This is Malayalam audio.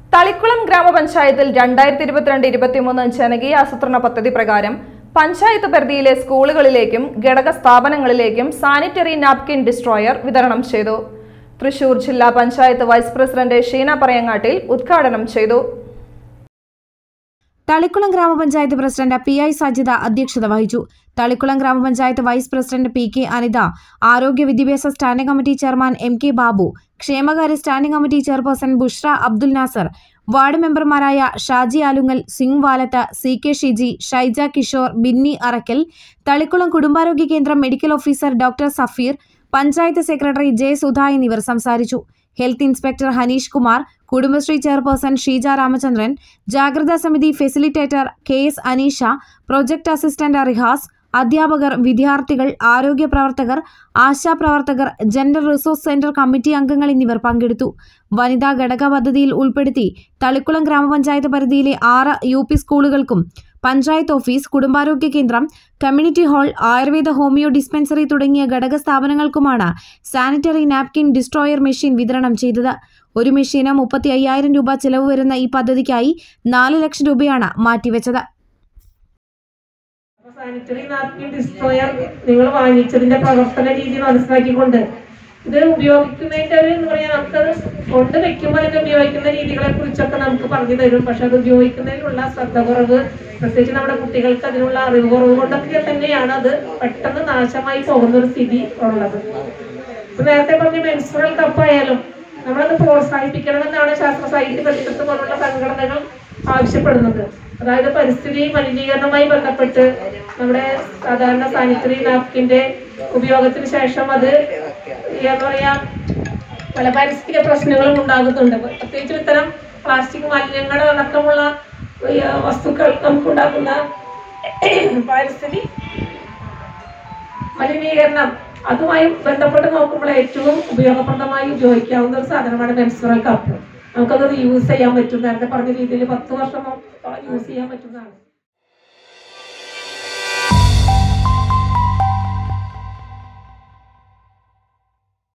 തളിക്കുളം ഗ്രാമപഞ്ചായത്തിൽ രണ്ടായിരത്തി ഇരുപത്തിരണ്ട് ഇരുപത്തിമൂന്ന് ജനകീയ ആസൂത്രണ പദ്ധതി പ്രകാരം പഞ്ചായത്ത് പരിധിയിലെ സ്കൂളുകളിലേക്കും ഘടക സ്ഥാപനങ്ങളിലേക്കും സാനിറ്ററി നാപ്കിൻ ഡിസ്ട്രോയർ വിതരണം ചെയ്തു തൃശൂർ ജില്ലാ പഞ്ചായത്ത് വൈസ് പ്രസിഡന്റ് ഷീന പറയങ്ങാട്ടിൽ ഉദ്ഘാടനം ചെയ്തു തളിക്കുളം ഗ്രാമപഞ്ചായത്ത് പ്രസിഡന്റ് പി ഐ സജിത അധ്യക്ഷത വഹിച്ചു തളിക്കുളം ഗ്രാമപഞ്ചായത്ത് vice president P K Anitha ആരോഗ്യ വിദ്യാഭ്യാസ standing committee chairman M K Babu ക്ഷേമകാര്യ standing committee chairperson Bushra Abdul Nasar ward മെമ്പർമാരായ ഷാജി ആലുങ്ങൽ സിംഗ് വാലത്ത് സി കെ ഷിജി ഷൈജ കിഷോർ ബിന്നി അറക്കൽ തളിക്കുളം കുടുംബാരോഗ്യ കേന്ദ്രം medical officer doctor Safeer panchayat secretary J Sudha എന്നിവർ സംസാരിച്ചു health inspector Haneesh Kumar Kudumbashree chairperson Sheeja Ramachandran ജാഗ്രതാ സമിതി facilitator K S Aneesha project assistant Rihas അധ്യാപകർ വിദ്യാർത്ഥികൾ ആരോഗ്യ പ്രവർത്തകർ ആശാപ്രവർത്തകർ ജെൻഡർ റിസോഴ്സ് സെന്റർ കമ്മിറ്റി അംഗങ്ങൾ എന്നിവർ പങ്കെടുത്തു വനിതാ ഘടക പദ്ധതിയിൽ ഉൾപ്പെടുത്തി തളിക്കുളം ഗ്രാമപഞ്ചായത്ത് പരിധിയിലെ ആറ് യു പി സ്കൂളുകൾക്കും പഞ്ചായത്ത് ഓഫീസ് കുടുംബാരോഗ്യ കേന്ദ്രം community hall Ayurveda homeo dispensary തുടങ്ങിയ ഘടക സ്ഥാപനങ്ങൾക്കുമാണ് സാനിറ്ററി നാപ്കിൻ ഡിസ്ട്രോയർ മെഷീൻ വിതരണം ചെയ്തത് ഒരു മെഷീന് മുപ്പത്തി അയ്യായിരം രൂപ ചെലവ് വരുന്ന ഈ പദ്ധതിക്കായി നാല് ലക്ഷം രൂപയാണ് മാറ്റിവെച്ചത് സാനിറ്ററി നാപ്കിൻ ഡിസ്ട്രോയർ നിങ്ങൾ വാങ്ങിച്ചതിന്റെ പ്രവർത്തന രീതി മനസ്സിലാക്കിക്കൊണ്ട് ഇത് ഉപയോഗിക്കുന്നതിന്റെ ഒരു എന്ന് പറയാൻ നമുക്കത് കൊണ്ട് വെക്കുമ്പോൾ അതിന് ഉപയോഗിക്കുന്ന രീതികളെ കുറിച്ചൊക്കെ നമുക്ക് പറഞ്ഞു തരും പക്ഷെ അത് ഉപയോഗിക്കുന്നതിനുള്ള ശ്രദ്ധ കുറവ് പ്രത്യേകിച്ച് നമ്മുടെ കുട്ടികൾക്ക് അതിനുള്ള അറിവ് കുറവ് കൊണ്ടൊക്കെ തന്നെയാണ് അത് പെട്ടെന്ന് നാശമായി പോകുന്ന ഒരു സ്ഥിതി ഉള്ളത് ഇപ്പൊ നേരത്തെ പറഞ്ഞ മെൻസുറൽ കപ്പായാലും നമ്മളത് പ്രോത്സാഹിപ്പിക്കണമെന്നാണ് ശാസ്ത്ര സാഹിത്യ പരിഷത്ത് പോലുള്ള സംഘടനകൾ ആവശ്യപ്പെടുന്നത് അതായത് പരിസ്ഥിതി മലിനീകരണവുമായി ബന്ധപ്പെട്ട് നമ്മുടെ സാധാരണ സാനിറ്ററി നാപ്കിന്റെ ഉപയോഗത്തിന് ശേഷം അത് എന്താ പറയാ പല പാരിസ്ഥിതിക പ്രശ്നങ്ങളും ഉണ്ടാകുന്നുണ്ട് പ്രത്യേകിച്ച് ഇത്തരം പ്ലാസ്റ്റിക് മാലിന്യങ്ങൾ അടക്കമുള്ള ഈ, വസ്തുക്കൾ നമുക്കുണ്ടാക്കുന്ന പാരിസ്ഥിതി മലിനീകരണം അതുമായി ബന്ധപ്പെട്ട് നോക്കുമ്പോൾ ഏറ്റവും ഉപയോഗപ്രദമായി ഉപയോഗിക്കാവുന്ന ഒരു സാധനമാണ് മെൻസുറൽ കപ്പ് നമുക്കത് യൂസ് ചെയ്യാൻ പറ്റും നേരത്തെ പറഞ്ഞ രീതിയിൽ പത്ത് വർഷം യൂസ് ചെയ്യാൻ പറ്റുന്നതാണ്